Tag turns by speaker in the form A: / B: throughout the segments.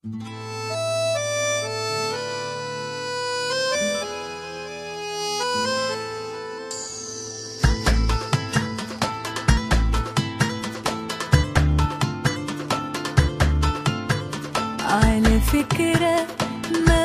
A: على فكرة ما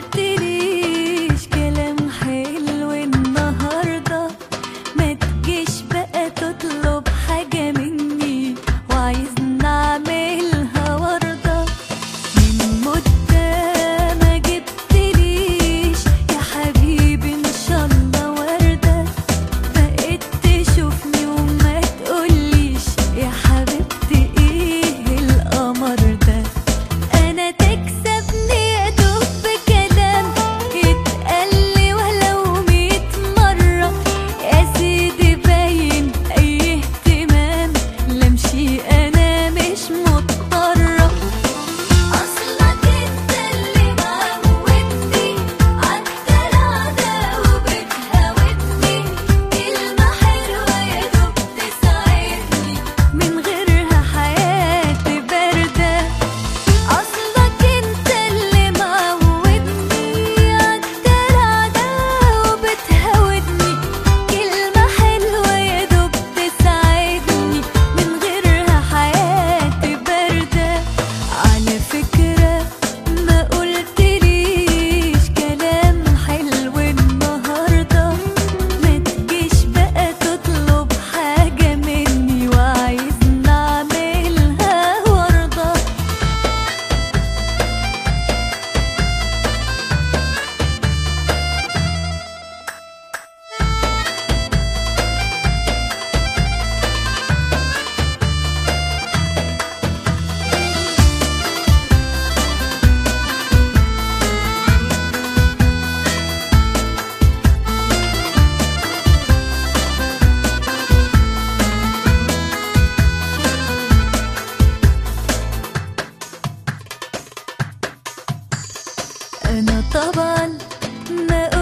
A: قلتليش كلام حلو النهاردة ما تجيش بقى تطلب حاجة مني وعايزني أعملها وردة من مدة ما جبتليش يا حبيبي إن شاء الله وردة بقيت تشوفني وما تقوليش يا حبيبتي ايه القمر ده انا تكسبني ادوب بكلام يتقالي ولو ميت مرة يا سيدي باين اي اهتمام لمشي انا مش مضطرة اصلك انت اللي موتني عالدلع ده وبتهاودني كلمة حلوة يا دوب تساعدني من غيرها حياتي باردة أصلك أنت اللي موتني عالدلع ده وبتهاودني كلمة حلوة يا دوب تساعدني من غيرها حياتي باردة على فكرة ما قلتليش كلام حلو النهاردة ما تجيش بقى تطلب حاجة مني وعايزني أعملها وردة أنا طبعا ما